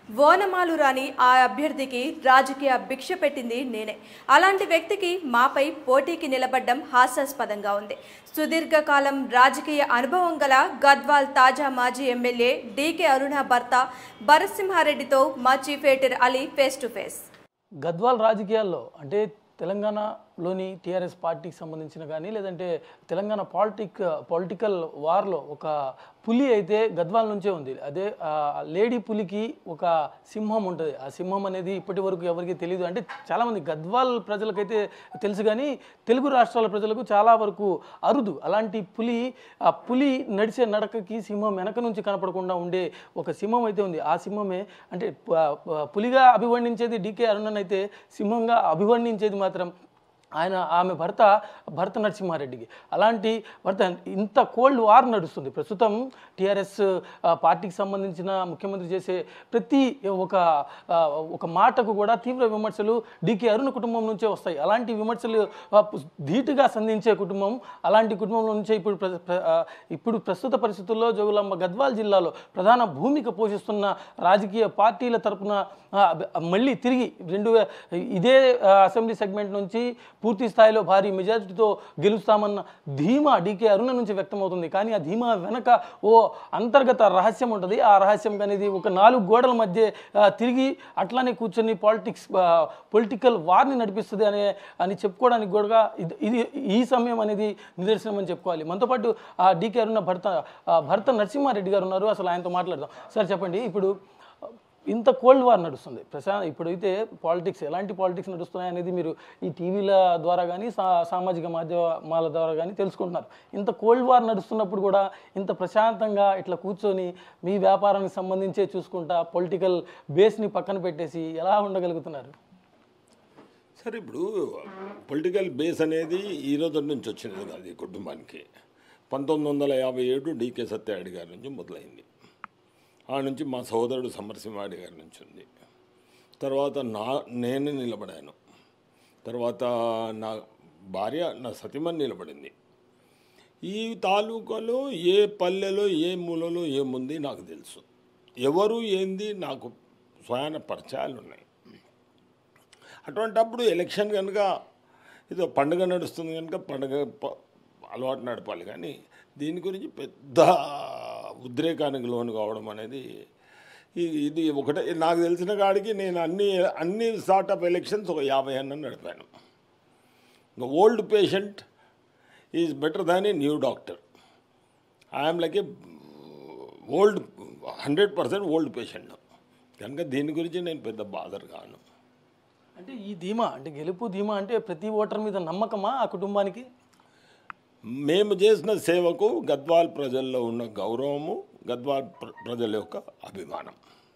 ఓనమాలు రాని ఆ అభ్యర్థికి రాజకీయ భిక్ష పెట్టింది నేనే అలాంటి వ్యక్తికి మాపై పోటీకి నిలబడ్డం హాస్యాస్పదంగా ఉంది సుదీర్ఘకాలం రాజకీయ అనుభవం గల గద్వాల్ తాజా మాజీ ఎమ్మెల్యే డీకే అరుణ భర్త భరసింహారెడ్డితో మా chief editor Ali face to face Gadwal రాజకీయాల్లో అంటే తెలంగాణలోని టీఆర్ఎస్ పార్టీకి సంబంధించిన కానీ లేదంటే తెలంగాణ పాలిటిక్ పొలిటికల్ వార్లో ఒక పులి అయితే గద్వాల్ నుంచే ఉంది అదే ఆ లేడీ పులికి ఒక సింహం ఉంటుంది ఆ సింహం అనేది ఇప్పటి వరకు ఎవరికి తెలియదు అంటే చాలామంది గద్వాల్ ప్రజలకైతే తెలుసు కానీ తెలుగు రాష్ట్రాల ప్రజలకు చాలా వరకు అరుదు అలాంటి పులి ఆ పులి నడిచే నడకకి సింహం వెనక నుంచి కనపడకుండా ఉండే ఒక సింహం అయితే ఉంది ఆ సింహమే అంటే ప- ప- పులిగా అభివర్ణించేది డికే అరుణన్ అయితే సింహంగా అభివర్ణించేది మాత్రం ఆయన ఆమె భర్త భర్త నరసింహారెడ్డికి అలాంటి భర్త ఇంత కోల్డ్ వార్ నడుస్తుంది ప్రస్తుతం టీఆర్ఎస్ పార్టీకి సంబంధించిన ముఖ్యమంత్రి చేసే ప్రతి ఒక ఆ, ఒక మాటకు కూడా తీవ్ర విమర్శలు డికే అరుణ కుటుంబం నుంచే వస్తాయి అలాంటి విమర్శలు ఆ, పు- ధీటుగా సంధించే కుటుంబం అలాంటి కుటుంబంలో నుంచే ఇప్పుడు ప్ర- ప్ర- ఆ, ఇప్పుడు ప్రస్తుత పరిస్థితుల్లో జోగులాంబ గద్వాల్ జిల్లాలో ప్రధాన భూమిక పోషిస్తున్న రాజకీయ పార్టీల తరపున ఆ, మళ్ళీ తిరిగి రెండు వే- ఇదే ఆ, అసెంబ్లీ సెగ్మెంట్ నుంచి పూర్తి స్థాయిలో భారీ మెజారిటీతో గెలుస్తామన్న ధీమా డీకే అరుణ నుంచి వ్యక్తమవుతుంది కానీ ఆ ధీమా వెనక ఓ అంతర్గత రహస్యం ఉంటుంది ఆ రహస్యం అనేది ఒక నాలుగు గోడల మధ్య ఆ, తిరిగి అట్లానే కూర్చొని పాలిటిక్స్ పొలిటికల్ వార్ని నడిపిస్తుంది అనే అని చెప్పుకోవడానికి కూడా ఇది ఇది ఈ సమయం అనేది నిదర్శనం అని చెప్పుకోవాలి మనతో పాటు ఆ డీకే అరుణ భర్త ఆ, భర్త నరసింహారెడ్డి గారు ఉన్నారు అసలు ఆయనతో మాట్లాడదాం సార్ చెప్పండి ఇప్పుడు ఇంత కోల్డ్ వార్ నడుస్తుంది ప్రశా ఇప్పుడైతే పాలిటిక్స్ ఎలాంటి పాలిటిక్స్ నడుస్తున్నాయి అనేది మీరు ఈ టీవీల ద్వారా కానీ సా సామాజిక మాధ్యమాల ద్వారా కానీ తెలుసుకుంటున్నారు ఇంత కోల్డ్ వార్ నడుస్తున్నప్పుడు కూడా ఇంత ప్రశాంతంగా ఇట్లా కూర్చొని మీ వ్యాపారానికి సంబంధించే చూసుకుంటా పొలిటికల్ బేస్ని పక్కన పెట్టేసి ఎలా ఉండగలుగుతున్నారు సరే ఇప్పుడు పొలిటికల్ బేస్ అనేది ఈ రోజు నుంచి వచ్చినది కాదు ఈ కుటుంబానికి పంతొమ్మిది వందల యాభై ఏడు డికే సత్యారెడ్డి గారి నుంచి మొదలైంది ఆ నుంచి మా సోదరుడు సమరసింహారెడ్డి గారి నుంచి ఉంది తర్వాత నా నేను నిలబడాను తర్వాత నా భార్య నా సతీమణి నిలబడింది ఈ తాలూకాలో ఏ పల్లెలో ఏ మూలలో ఏముంది నాకు తెలుసు ఎవరు ఏంది నాకు స్వయాన పరిచయాలు ఉన్నాయి అటువంటప్పుడు ఎలక్షన్ కనుక ఏదో పండుగ నడుస్తుంది కనుక పండుగ ప- అలవాటు నడపాలి కానీ దీని గురించి పెద్ద ఉద్రేకానికి లోను కావడం అనేది ఈ- ఇది ఒకటే నాకు తెలిసిన కాడికి నేను అన్ని అన్ని సార్ట్ ఆఫ్ ఎలక్షన్స్ ఒక యాభై అన్న నడిపాను ఇంకా old patient is better than a new doctor I'm like a old hundred percent old patient కనుక దీని గురించి నేను పెద్ద బాధర్ కాను అంటే ఈ ధీమా అంటే గెలుపు ధీమా అంటే ప్రతి ఓటర్ మీద నమ్మకమా ఆ కుటుంబానికి మేము చేసిన సేవకు గద్వాల్ ప్రజల్లో ఉన్న గౌరవము గద్వాల్ ప్ర- ప్రజల యొక్క అభిమానం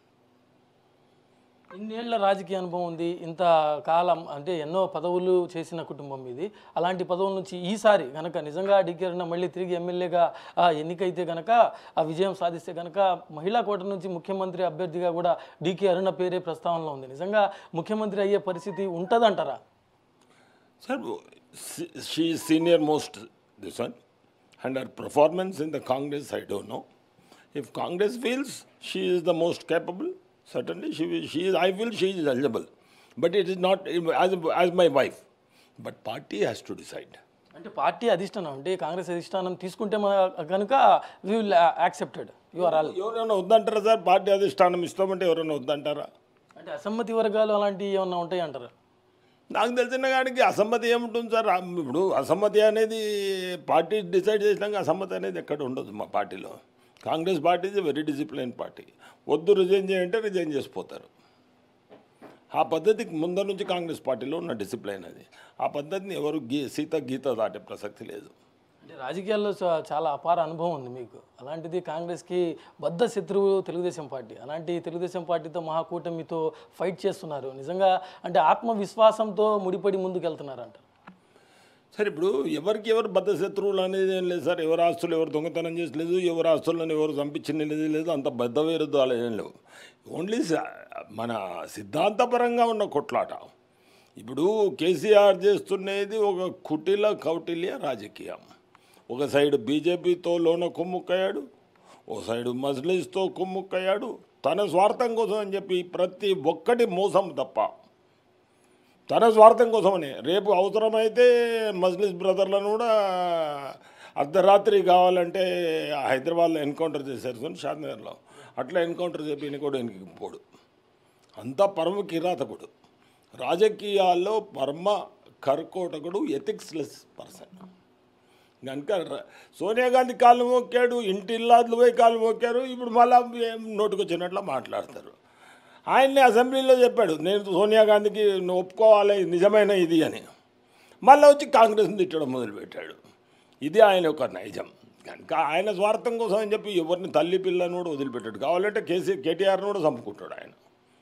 ఇన్నేళ్ల రాజకీయ అనుభవం ఉంది ఇంత కాలం అంటే ఎన్నో పదవులు చేసిన కుటుంబం ఇది అలాంటి పదవుల నుంచి ఈసారి గనక నిజంగా డికేరిన మళ్ళీ తిరిగి ఎమ్మెల్యేగా ఆ, ఎన్నికైతే గనక ఆ విజయం సాధిస్తే గనక మహిళా కోట నుంచి ముఖ్యమంత్రి అభ్యర్థిగా కూడా డికే అరుణ పేరే ప్రస్తావనలో ఉంది నిజంగా ముఖ్యమంత్రి అయ్యే పరిస్థితి ఉంటుందంటారా sir she senior most this one and her performance in the Congress I don't know if Congress feels she is the most capable certainly she she I feel she is eligible but it is not as as my wife but party has to decide అంటే party అధిష్టానం అంటే కాంగ్రెస్ అధిష్టానం తీసుకుంటే మన కనుక we will accepted you are all ఎవరైనా వద్దంటారా sir party అధిష్టానం ఇస్తామంటే ఎవరైనా వద్దంటారా అంటే అసమ్మతి వర్గాలు అలాంటివి ఏమన్నా ఉంటాయి అంటారా నాకు తెలిసిన కాడికి అసమ్మతి ఏముంటుంది సార్ ఆ- ఇప్పుడు అసమ్మతి అనేది పార్టీ డిసైడ్ చేసినాక అసమ్మతి అనేది ఎక్కడ ఉండదు మా పార్టీలో Congress party is very discipline party వద్దు రిజైన్ చేయంటే రిజైన్ చేసిపోతారు ఆ పద్ధతికి ముందర నుంచి కాంగ్రెస్ పార్టీలో ఉన్న డిసిప్లైన్ అది ఆ పద్ధతిని ఎవరు గీ సీత గీత దాటే ప్రసక్తి లేదు అంటే రాజకీయాల్లో చా- చాలా అపార అనుభవం ఉంది మీకు అలాంటిది కాంగ్రెస్కి బద్ద శత్రువు తెలుగుదేశం పార్టీ అలాంటి తెలుగుదేశం పార్టీతో మహాకూటమితో ఫైట్ చేస్తున్నారు నిజంగా అంటే ఆత్మవిశ్వాసంతో ముడిపడి ముందుకు వెళ్తున్నారంట సరే ఇప్పుడు ఎవరికి ఎవరు బద్ద శత్రువులు అనేది ఏం లేదు సార్ ఎవరు ఆస్తులు ఎవరు దొంగతనం చేసలేదు ఎవరు ఆస్తులను ఎవరు చంపించినది లేదు అంత బద్ద విరుద్ధాలు ఏం లేవు ఓన్లీ స- మన సిద్ధాంతపరంగా ఉన్న కొట్లాట ఇప్పుడు కేసీఆర్ చేస్తున్నది ఒక కుటిల కౌటిల్య రాజకీయం ఒక సైడ్ బీజేపీతో లోన కుమ్ముక్కయ్యాడు ఓ సైడు మజ్లిస్తో కుమ్ముక్కయ్యాడు తన స్వార్థం కోసం అని చెప్పి ప్రతి ఒక్కటి మోసం తప్ప తన స్వార్థం కోసమని రేపు అవసరమైతే మజ్లిస్ బ్రదర్లను కూడా అర్ధరాత్రి కావాలంటే హైదరాబాద్లో ఎన్కౌంటర్ చేశారు సార్ షాద్నగర్లో అట్లా ఎన్కౌంటర్ చెప్పి కూడా వెనక్కి పోడు అంత పరమ కిరాతకుడు రాజకీయాల్లో పరమ కర్కోటకుడు ఎథిక్స్లెస్ పర్సన్ కనుక ర- సోనియా గాంధీ కాళ్ళు మోక్కాడు ఇంటిల్లాదులు పోయి కాళ్ళు మోక్కారు ఇప్పుడు మళ్ళీ నోటుకొచ్చినట్లు మాట్లాడతారు ఆయన్ని అసెంబ్లీలో చెప్పాడు నేను సోనియా గాంధీకి నువ్వు ఒప్పుకోవాలి ఇది నిజమైన ఇది అని మళ్ళీ వచ్చి కాంగ్రెస్ని తిట్టడం మొదలుపెట్టాడు ఇది ఆయన యొక్క నైజం కనుక ఆయన స్వార్థం కోసం అని చెప్పి ఎవరిని తల్లి పిల్లని కూడా వదిలిపెట్టాడు కావాలంటే కేసీ కేటీఆర్ని కూడా చంపుకుంటాడు ఆయన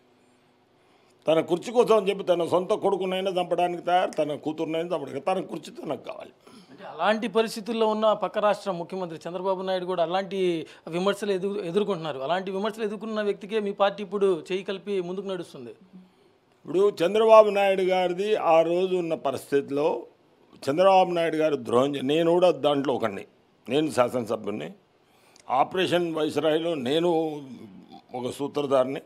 తన కుర్చీ కోసం అని చెప్పి తన సొంత కొడుకునైనా చంపడానికి తయారు తన కూతురునైనా చంపడానికి తన కుర్చీ తనకు కావాలి అంటే అలాంటి పరిస్థితుల్లో ఉన్న పక్క రాష్ట్ర ముఖ్యమంత్రి చంద్రబాబు నాయుడు కూడా అలాంటి విమర్శలు ఎదురు ఎదుర్కొంటున్నారు అలాంటి విమర్శలు ఎదుర్కొన్న వ్యక్తికే మీ పార్టీ ఇప్పుడు చేయి కలిపి ముందుకు నడుస్తుంది ఇప్పుడు చంద్రబాబు నాయుడు గారిది ఆ రోజు ఉన్న పరిస్థితిలో చంద్రబాబు నాయుడు గారు ద్రోహం చే- నేను కూడా దాంట్లో ఒకడిని నేను శాసనసభ్యుని ఆపరేషన్ వైస్రాయిలో నేను ఒక సూత్రధారిని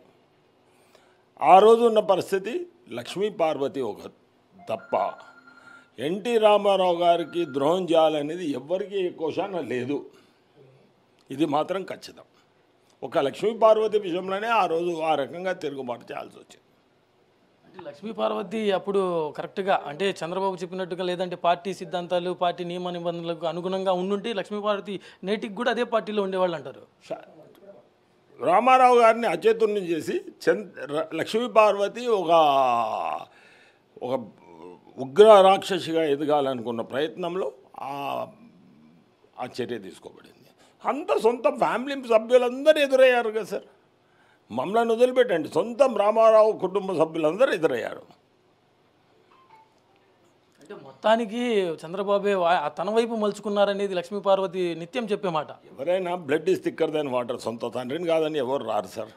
ఆ రోజు ఉన్న పరిస్థితి లక్ష్మీ పార్వతి ఒక తప్ప ఎన్టీ రామారావు గారికి ద్రోహం చేయాలనేది ఎవ్వరికీ కోశాన లేదు ఇది మాత్రం ఖచ్చితం ఒక లక్ష్మీ పార్వతి విషయంలోనే ఆ రోజు ఆ రకంగా తిరుగుబాటు చేయాల్సి వచ్చింది అంటే లక్ష్మీ పార్వతి అప్పుడు కరెక్ట్గా అంటే చంద్రబాబు చెప్పినట్టుగా లేదంటే పార్టీ సిద్ధాంతాలు పార్టీ నియమ నిబంధనలకు అనుగుణంగా ఉండుంటే లక్ష్మీ పార్వతి నేటికి కూడా అదే పార్టీలో ఉండేవాళ్ళు అంటారు షా- రామారావు గారిని అచేతుని చేసి చంద్ ర- లక్ష్మీ పార్వతి ఒక ఒక ఉగ్ర రాక్షసిగా ఎదగాలనుకున్న ప్రయత్నంలో ఆ ఆ చర్య తీసుకోబడింది అంత సొంత ఫ్యామిలీ సభ్యులందరూ ఎదురయ్యారు కదా సార్ మమ్మల్ని వదిలిపెట్టండి సొంతం రామారావు కుటుంబ సభ్యులందరూ ఎదురయ్యారు అంటే మొత్తానికి చంద్రబాబే వా- తన వైపు మలుచుకున్నారనేది లక్ష్మీ పార్వతి నిత్యం చెప్పే మాట ఎవరైనా blood is thicker than water సొంత తండ్రిని కాదని ఎవరు రారు సార్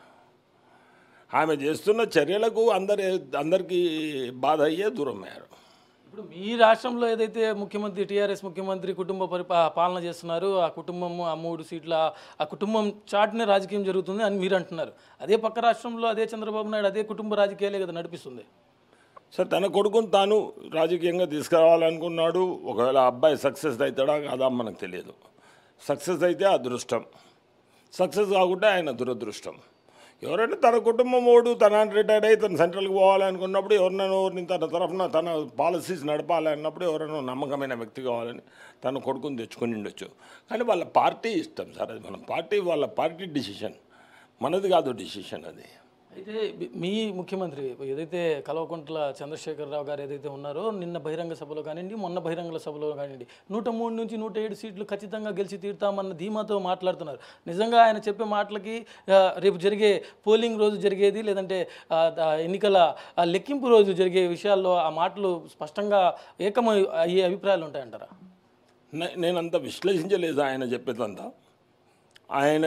ఆమె చేస్తున్న చర్యలకు అందరి అందరికీ బాధ అయ్యే దూరం అయ్యారు ఇప్పుడు మీ రాష్ట్రంలో ఏదైతే ముఖ్యమంత్రి టీఆర్ఎస్ ముఖ్యమంత్రి కుటుంబ పరిపా పాలన చేస్తున్నారు ఆ కుటుంబం ఆ మూడు సీట్ల ఆ కుటుంబం చాటునే రాజకీయం జరుగుతుంది అని మీరు అంటున్నారు అదే పక్క రాష్ట్రంలో అదే చంద్రబాబు నాయుడు అదే కుటుంబ రాజకీయాలే కదా నడిపిస్తుంది సార్ తన కొడుకుని తాను రాజకీయంగా తీసుకురావాలనుకున్నాడు ఒకవేళ ఆ అబ్బాయి సక్సెస్ అవుతాడా కాదా మనకు తెలియదు సక్సెస్ అయితే అదృష్టం సక్సెస్ కాకుంటే ఆయన దురదృష్టం ఎవరైనా తన కుటుంబం ఓడు తన రిటైర్డ్ అయ్యి తన సెంట్రల్కి పోవాలనుకున్నప్పుడు ఎవరినైనా ఎవరిని తన తరఫున తన పాలసీస్ నడపాలి అన్నప్పుడు ఎవరైనా నమ్మకమైన వ్యక్తి కావాలని తన కొడుకుని తెచ్చుకొని ఉండొచ్చు కానీ వాళ్ళ పార్టీ ఇష్టం సార్ అది మన పార్టీ వాళ్ళ పార్టీ డిసిషన్ మనది కాదు డిసిషన్ అది అయితే మీ- మీ ముఖ్యమంత్రి ఏదైతే కల్వకుంట్ల చంద్రశేఖరరావు గారు ఏదైతే ఉన్నారో నిన్న బహిరంగ సభలో కానివ్వండి మొన్న బహిరంగ సభలో కానివ్వండి నూట మూడు నుంచి నూట ఏడు సీట్లు ఖచ్చితంగా గెలిచి తీరుతామన్న ధీమాతో మాట్లాడుతున్నారు నిజంగా ఆయన చెప్పే మాటలకి ఆ, రేపు జరిగే పోలింగ్ రోజు జరిగేది లేదంటే ఆ, ద- ఎన్నికల ఆ, లెక్కింపు రోజు జరిగే విషయాల్లో ఆ మాటలు స్పష్టంగా ఏకమై అయ్యే అభిప్రాయాలు ఉంటాయంటారా నే- నేనంత విశ్లేషించలేదు ఆయన చెప్పేదంతా ఆయన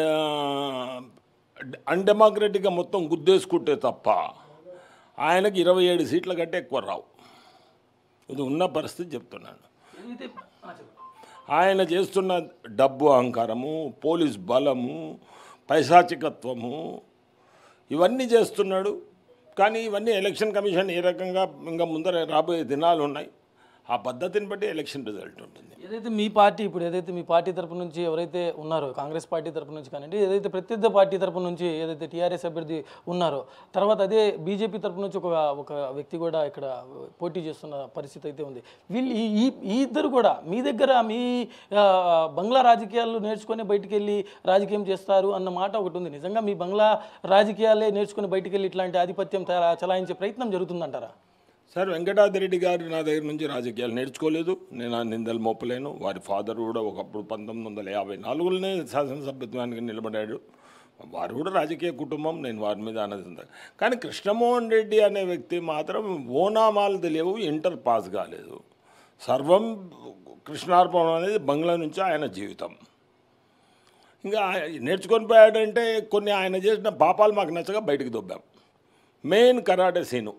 అన్డెమోక్రటిక్గా మొత్తం గుద్దేసుకుంటే తప్ప ఆయనకి ఇరవై ఏడు సీట్ల కంటే ఎక్కువ రావు ఇది ఉన్న పరిస్థితి చెప్తున్నాను ఏదైతే ఆ, చెప్పండి. ఆయన చేస్తున్న డబ్బు అహంకారము పోలీస్ బలము పైశాచికత్వము ఇవన్నీ చేస్తున్నాడు కానీ ఇవన్నీ ఎలక్షన్ కమిషన్ ఏ రకంగా ఇంకా ముందర రాబోయే దినాలు ఉన్నాయి ఆ పద్ధతిని బట్టి ఎలక్షన్ రిజల్ట్ ఉంటుంది ఏదైతే మీ పార్టీ ఇప్పుడు ఏదైతే మీ పార్టీ తరపు నుంచి ఎవరైతే ఉన్నారో కాంగ్రెస్ పార్టీ తరపు నుంచి కానివ్వండి ఏదైతే ప్రత్యర్థ పార్టీ తరపు నుంచి ఏదైతే టీఆర్ఎస్ అభ్యర్థి ఉన్నారో తర్వాత అదే బీజేపీ తరపు నుంచి ఒక ఒక వ్యక్తి కూడా ఇక్కడ పోటీ చేస్తున్న పరిస్థితి అయితే ఉంది వీళ్ళు ఈ ఈ ఈ ఇద్దరు కూడా మీ దగ్గర మీ ఆ, బంగ్లా రాజకీయాలు నేర్చుకొని బయటికి వెళ్ళి రాజకీయం చేస్తారు అన్న మాట ఒకటి ఉంది నిజంగా మీ బంగ్లా రాజకీయాలే నేర్చుకొని బయటికి వెళ్ళి ఇట్లాంటి ఆధిపత్యం చలా- చలాయించే ప్రయత్నం జరుగుతుందంటారా సార్ వెంకటాద్రిరెడ్డి గారు నా దగ్గర నుంచి రాజకీయాలు నేర్చుకోలేదు నేను ఆ నిందలు మోపలేను వారి ఫాదర్ కూడా ఒకప్పుడు పంతొమ్మిది వందల యాభై నాలుగులోనే శాసనసభ్యత్వానికి నిలబడాడు వారు కూడా రాజకీయ కుటుంబం నేను వారి మీద ఆనందించాను కానీ కృష్ణమోహన్ రెడ్డి అనే వ్యక్తి మాత్రం ఓనామాలు తెలియవు ఇంటర్ పాస్ కాలేదు సర్వం కృష్ణార్పణం అనేది బంగ్లా నుంచి ఆయన జీవితం ఇంకా ఆయ- నేర్చుకొని పోయాడంటే కొన్ని ఆయన చేసిన పాపాలు మాకు నచ్చగా బయటికి దొబ్బాం మెయిన్ కరాటే సీను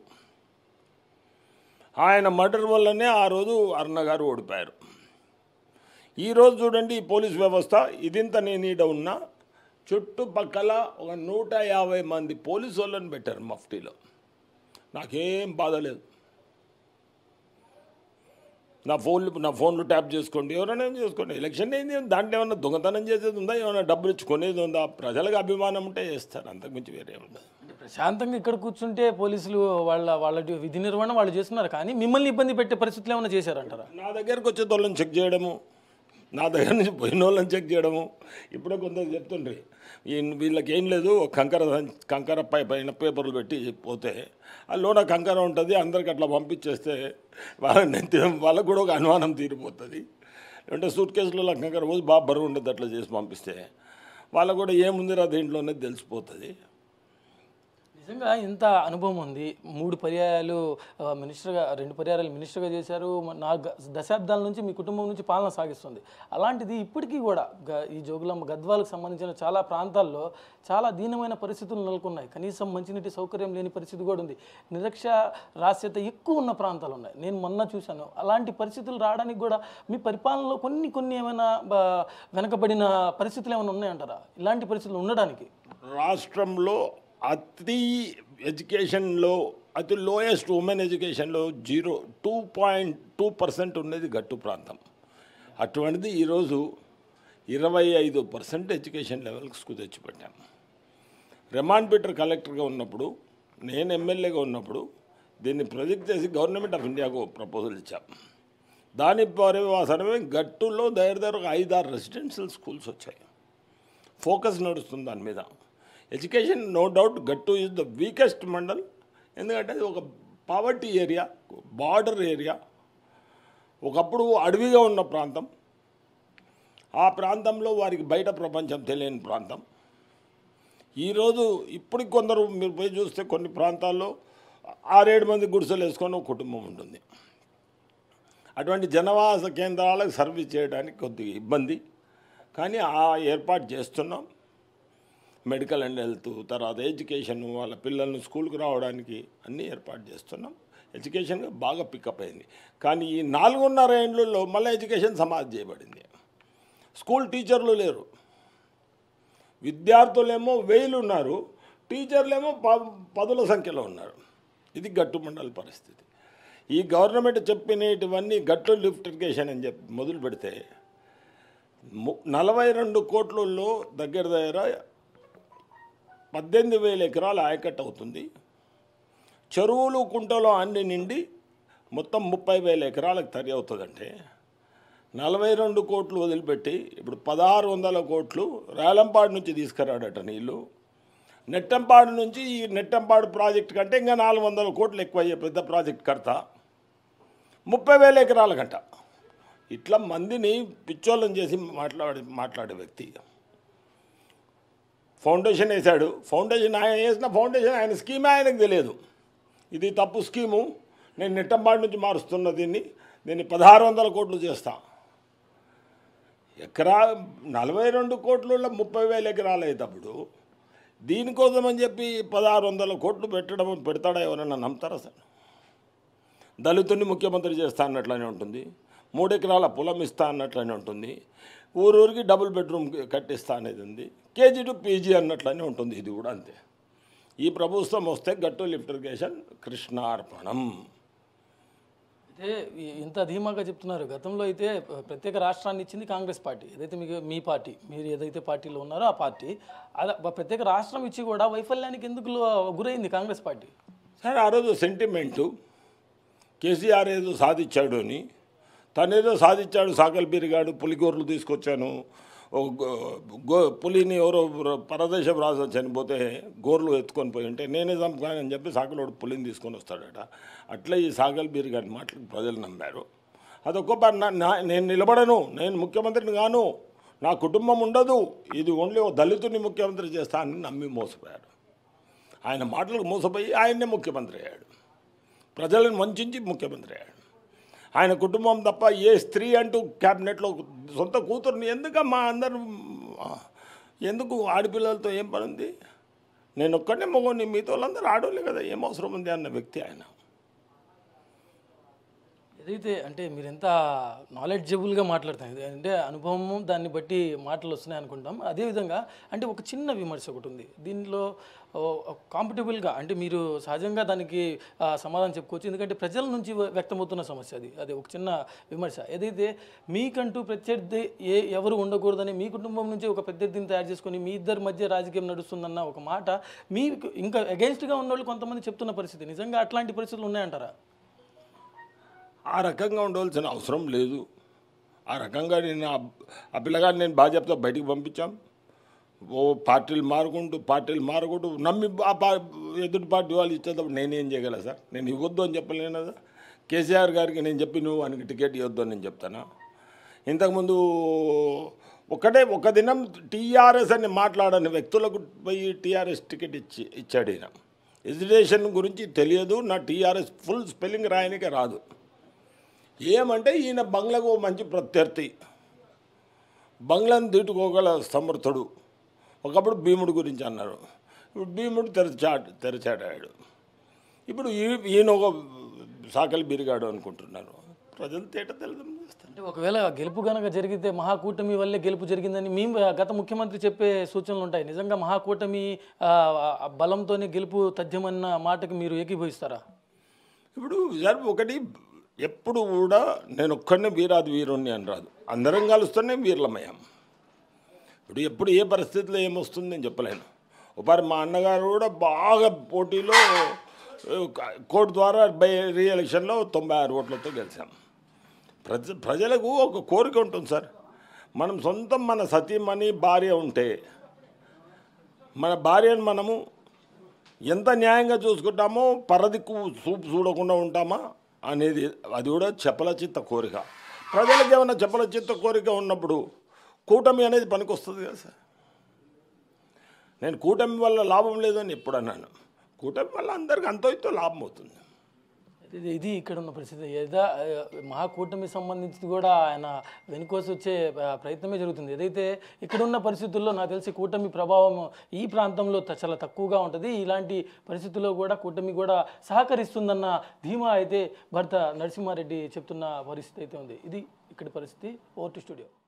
ఆయన మర్డర్ వల్లనే ఆ రోజు అరుణ గారు ఓడిపోయారు ఈరోజు చూడండి ఈ పోలీస్ వ్యవస్థ ఇదింత నేను ఈడ ఉన్నా చుట్టుపక్కల ఒక నూట యాభై మంది పోలీసు వాళ్ళని పెట్టారు మఫ్టీలో నాకేం బాధ లేదు నా ఫోన్లు నా ఫోన్లు ట్యాప్ చేసుకోండి ఎవరైనా ఏం చేసుకోండి ఎలక్షన్ ఏంది దాంట్లో ఏమైనా దొంగతనం చేసేది ఉందా ఏమైనా డబ్బులు ఇచ్చుకునేది ఉందా ప్రజలకు అభిమానం ఉంటే చేస్తారు అంతకుమించి వేరే ఉండదు అంటే ప్రశాంతంగా ఇక్కడ కూర్చుంటే పోలీసులు వాళ్ళ వాళ్ళ విధి నిర్వహణ వాళ్ళు చేస్తున్నారు కానీ మిమ్మల్ని ఇబ్బంది పెట్టే పరిస్థితులు ఏమైనా చేశారంటారా నా దగ్గరకు వచ్చే వాళ్ళని చెక్ చేయడము నా దగ్గర నుంచి పోయిన వాళ్ళని చెక్ చేయడము ఇప్పుడే కొంత చెప్తుండ్రి ఈ వీళ్ళకి ఏం లేదు ఒక కంకర సం- కంకర పై పైన పేపర్లు పెట్టి పోతే ఆ లోన కంకర ఉంటుంది అందరికి అట్లా పంపించేస్తే వాళ్ళ నెత్తి వాళ్ళకు కూడా ఒక అనుమానం తీరిపోతుంది అంటే సూట్ కేసులలో కంకర పోసి బాగా బరువు ఉండదు అట్లా చేసి పంపిస్తే వాళ్ళకు కూడా ఏముందిరా దీంట్లోనే తెలిసిపోతుంది నిజంగా ఇంత అనుభవం ఉంది మూడు పర్యాయాలు ఆ, మినిస్టర్గా రెండు పర్యాయాలు మినిస్టర్గా చేశారు మ- నాలుగు దశాబ్దాల నుంచి మీ కుటుంబం నుంచి పాలన సాగిస్తుంది అలాంటిది ఇప్పటికీ కూడా గ- ఈ జోగులాంబ గద్వాలకు సంబంధించిన చాలా ప్రాంతాల్లో చాలా దీనమైన పరిస్థితులు నెలకొన్నాయి కనీసం మంచినీటి సౌకర్యం లేని పరిస్థితి కూడా ఉంది నిరక్షరాస్యత ఎక్కువ ఉన్న ప్రాంతాలు ఉన్నాయి నేను మొన్న చూశాను అలాంటి పరిస్థితులు రావడానికి కూడా మీ పరిపాలనలో కొన్ని కొన్ని ఏమైనా బ- వెనకబడిన పరిస్థితులు ఏమైనా ఉన్నాయంటారా ఇలాంటి పరిస్థితులు ఉండడానికి రాష్ట్రంలో అతి ఎడ్యుకేషన్లో అతి లోయెస్ట్ ఉమెన్ ఎడ్యుకేషన్లో zero two point two percent ఉన్నది గట్టు ప్రాంతం అటువంటిది ఈరోజు ఇరవై ఐదు పర్సెంట్ ఎడ్యుకేషన్ లెవెల్స్కు తెచ్చిపెట్టాం రెమాండ్ పీటర్ కలెక్టర్గా ఉన్నప్పుడు నేను ఎమ్మెల్యేగా ఉన్నప్పుడు దీన్ని ప్రొజెక్ట్ చేసి గవర్నమెంట్ ఆఫ్ ఇండియాకు ప్రపోజల్ ఇచ్చాం దాని పర్యవసనమే గట్టులో దగ్గర దగ్గర ఒక ఐదారు రెసిడెన్షియల్ స్కూల్స్ వచ్చాయి ఫోకస్ నడుస్తుంది దాని మీద education no doubt Gattu is the weakest mandal ఎందుకంటే అది ఒక పావర్టీ ఏరియా బార్డర్ ఏరియా ఒకప్పుడు అడవిగా ఉన్న ప్రాంతం ఆ ప్రాంతంలో వారికి బయట ప్రపంచం తెలియని ప్రాంతం ఈరోజు ఇప్పటికి కొందరు మీరు పోయి చూస్తే కొన్ని ప్రాంతాల్లో ఆరేడు మంది గుడిసెలు వేసుకొని ఒక కుటుంబం ఉంటుంది అటువంటి జనవాస కేంద్రాలకు సర్వీస్ చేయడానికి కొద్దిగా ఇబ్బంది కానీ ఆ ఏర్పాటు చేస్తున్నాం మెడికల్ అండ్ హెల్త్ తర్వాత ఎడ్యుకేషన్ వాళ్ళ పిల్లల్ని స్కూల్కి రావడానికి అన్నీ ఏర్పాటు చేస్తున్నాం ఎడ్యుకేషన్ బాగా పికప్ అయింది కానీ ఈ నాలుగున్నర ఏండ్లలో మళ్ళీ ఎడ్యుకేషన్ సమాధి చేయబడింది స్కూల్ టీచర్లు లేరు విద్యార్థులేమో వేలు ఉన్నారు టీచర్లేమో ప పదుల సంఖ్యలో ఉన్నారు ఇది గట్టు మండలి పరిస్థితి ఈ గవర్నమెంట్ చెప్పినటువన్నీ గట్టు లిఫ్టికేషన్ అని చెప్పి మొదలు పెడితే ము- నలభై రెండు కోట్లలో దగ్గర దగ్గర పద్దెనిమిది వేల ఎకరాల ఆయకట్టు అవుతుంది చెరువులు కుంటలు అన్ని నిండి మొత్తం ముప్పై వేల ఎకరాలకు తరి అవుతుందంటే నలభై రెండు కోట్లు వదిలిపెట్టి ఇప్పుడు పదహారు వందల కోట్లు రేలంపాడు నుంచి తీసుకురాడట నీళ్ళు నెట్టంపాడు నుంచి ఈ నెట్టంపాడు ప్రాజెక్ట్ కంటే ఇంకా నాలుగు వందల కోట్లు ఎక్కువ అయ్యే పెద్ద ప్రాజెక్ట్ కడతా ముప్పై వేల ఎకరాల గంట ఇట్లా మందిని పిచ్చోళ్ళని చేసి మాట్లాడే మాట్లాడే వ్యక్తి ఫౌండేషన్ వేశాడు ఫౌండేషన్ ఆయన వేసిన ఫౌండేషన్ ఆయన స్కీమే ఆయనకు తెలియదు ఇది తప్పు స్కీము నేను నెట్టంపాడు నుంచి మారుస్తున్న దీన్ని దీన్ని పదహారు వందల కోట్లు చేస్తా ఎకరా నలభై రెండు కోట్లలో ముప్పై వేల ఎకరాలు అయ్యేటప్పుడు దీనికోసం అని చెప్పి పదహారు వందల కోట్లు పెట్టడం పెడతాడా ఎవరైనా నమ్ముతారా సార్ దళితుడిని ముఖ్యమంత్రి చేస్తా అన్నట్లనే ఉంటుంది మూడు ఎకరాల పొలం ఇస్తా అన్నట్లనే ఉంటుంది ఊరూరికి డబుల్ బెడ్రూమ్ కట్టిస్తా అనేది ఉంది కేజీ టు పీజీ అన్నట్లనే ఉంటుంది ఇది కూడా అంతే ఈ ప్రభుత్వం వస్తే గట్టు లిఫ్ట్ ఇరిగేషన్ కృష్ణార్పణం అయితే ఈ- ఇంత ధీమాగా చెప్తున్నారు గతంలో అయితే ప్ర- ప్రత్యేక రాష్ట్రాన్ని ఇచ్చింది కాంగ్రెస్ పార్టీ ఏదైతే మీకు మీ పార్టీ మీరు ఏదైతే పార్టీలో ఉన్నారో ఆ పార్టీ అలా బ- ప్రత్యేక రాష్ట్రం ఇచ్చి కూడా వైఫల్యానికి ఎందుకు లో- గురైంది కాంగ్రెస్ పార్టీ సరే ఆ రోజు సెంటిమెంటు కేసీఆర్ ఏదో సాధించాడు అని తనేదో సాధించాడు సాకల్ బీరిగాడు పులిగోర్లు తీసుకొచ్చాను ఒక గో- గో పులిని ఎవరో పరదేశం రాజు చనిపోతే గోర్లు ఎత్తుకొని పోయి ఉంటే నేనే చంపుకానని చెప్పి సాకలోడు పులిని తీసుకొని వస్తాడట అట్లా ఈ సాగల్ బీరిగాడి మాటలు ప్రజలు నమ్మారు అదొక ప- నా- నా- నేను నిలబడను నేను ముఖ్యమంత్రిని గాను నా కుటుంబం ఉండదు ఇది ఓన్లీ ఓ దళితుని ముఖ్యమంత్రి చేస్తా అని నమ్మి మోసపోయాడు ఆయన మాటలకు మోసపోయి ఆయన్నే ముఖ్యమంత్రి అయ్యాడు ప్రజలను వంచి ముఖ్యమంత్రి అయ్యాడు ఆయన కుటుంబం తప్ప ఏ స్త్రీ అంటూ క్యాబినెట్లో సొంత కూతుర్ని ఎందుకమ్మా అందరూ ఎందుకు ఆడపిల్లలతో ఏం పని ఉంది నేను ఒక్కడే మగోని మీతో వాళ్ళందరూ ఆడోళ్ళే కదా ఏం అవసరం ఉంది అన్న వ్యక్తి ఆయన ఏదైతే అంటే మీరు ఎంత నాలెడ్జబుల్గా మాట్లాడతారు ఇది అంటే అనుభవము దాన్ని బట్టి మాటలు వస్తున్నాయి అనుకుంటాం అదేవిధంగా అంటే ఒక చిన్న విమర్శ ఒకటి ఉంది దీనిలో కాంపిటబుల్గా అంటే మీరు సహజంగా దానికి ఆ, సమాధానం చెప్పుకోవచ్చు ఎందుకంటే ప్రజల నుంచి వ్య- వ్యక్తమవుతున్న సమస్య అది అది ఒక చిన్న విమర్శ ఏదైతే మీకంటూ ప్రత్యర్థి ఏ ఎవరు ఉండకూడదని మీ కుటుంబం నుంచి ఒక ప్రత్యర్థిని తయారు చేసుకొని మీ ఇద్దరి మధ్య రాజకీయం నడుస్తుందన్న ఒక మాట మీకు ఇంకా అగేన్స్ట్గా ఉన్న వాళ్ళు కొంతమంది చెప్తున్న పరిస్థితి నిజంగా అట్లాంటి పరిస్థితులు ఉన్నాయంటారా ఆ రకంగా ఉండవలసిన అవసరం లేదు ఆ రకంగా నేను ఆ- ఆ పిల్లగాడిని నేను బాధ్యతతో బయటికి పంపించాం ఓ పార్టీలు మారుకుంటూ పార్టీలు మారుకుంటూ నమ్మి ఆ పా ఎదుటి పార్టీ వాళ్ళు ఇచ్చేటప్పుడు నేనేం చేయగల సార్ నేను ఇవ్వద్దు అని చెప్పలేను కదా కేసీఆర్ గారికి నేను చెప్పి నువ్వు ఆయనకి టికెట్ ఇవ్వద్దు అని నేను చెప్తానా ఇంతకుముందు ఒకటే ఒక దినం టీఆర్ఎస్ అని మాట్లాడని వ్యక్తులకు పోయి టీఆర్ఎస్ టికెట్ ఇచ్చి ఇచ్చాడు ఈయన ఎడ్యుకేషన్ గురించి తెలియదు నా టీఆర్ఎస్ ఫుల్ స్పెల్లింగ్ రాయనికే రాదు ఏమంటే ఈయన బంగ్లాకు ఓ మంచి ప్రత్యర్థి బంగ్లాను దీటుకోగల సమర్థుడు ఒకప్పుడు భీముడు గురించి అన్నారు ఇప్పుడు భీముడు తెరచా తెరచాడాడు ఇప్పుడు ఈ- ఈయన ఒక సాకలి బిరిగాడు అనుకుంటున్నారు ప్రజలు తేట తెలదం చేస్తారు అంటే ఒకవేళ గెలుపు గనక జరిగితే మహాకూటమి వల్లే గెలుపు జరిగిందని మేము గత ముఖ్యమంత్రి చెప్పే సూచనలు ఉంటాయి నిజంగా మహాకూటమి ఆ, ఆ బలంతోనే గెలుపు తథ్యమన్న మాటకి మీరు ఏకీభవిస్తారా ఇప్పుడు సార్ ఒకటి ఎప్పుడు కూడా నేను ఒక్కడినే వీరాది వీరుణ్ణి అని రాదు అందరం కలుస్తూనే వీర్లమయ్యాం ఇప్పుడు ఎప్పుడు ఏ పరిస్థితిలో ఏమొస్తుంది నేను చెప్పలేను ఒకసారి మా అన్నగారు కూడా బాగా పోటీలో ఏ, కోర్టు ద్వారా బై రీ ఎలక్షన్లో తొంభై ఆరు ఓట్లతో గెలిచాం ప్రజ ప్రజలకు ఒక కోరిక ఉంటుంది సార్ మనం సొంతం మన సతీమణి భార్య ఉంటే మన భార్యను మనము ఎంత న్యాయంగా చూసుకుంటామో పరదిక్కు చూపు చూడకుండా ఉంటామా అనేది అది కూడా చెప్పల చిత్త కోరిక ప్రజలకు ఏమైనా చెప్పల చిత్త కోరిక ఉన్నప్పుడు కూటమి అనేది పనికొస్తుంది కదా సార్ నేను కూటమి వల్ల లాభం లేదని ఎప్పుడు అన్నాను కూటమి వల్ల అందరికి అంతో ఇంతో లాభం అవుతుంది ఇది ఇది ఇక్కడ ఉన్న పరిస్థితి ఏదా ఆ, మహాకూటమి సంబంధించి కూడా ఆయన వెనుకోసి వచ్చే ఆ, ప్రయత్నమే జరుగుతుంది ఏదైతే ఇక్కడ ఉన్న పరిస్థితుల్లో నాకు తెలిసి కూటమి ప్రభావం ఈ ప్రాంతంలో త- చాలా తక్కువగా ఉంటుంది ఇలాంటి పరిస్థితుల్లో కూడా కూటమి కూడా సహకరిస్తుందన్న ధీమా అయితే భర్త నరసింహారెడ్డి చెప్తున్న పరిస్థితి అయితే ఉంది ఇది ఇక్కడ పరిస్థితి ఓటు స్టూడియో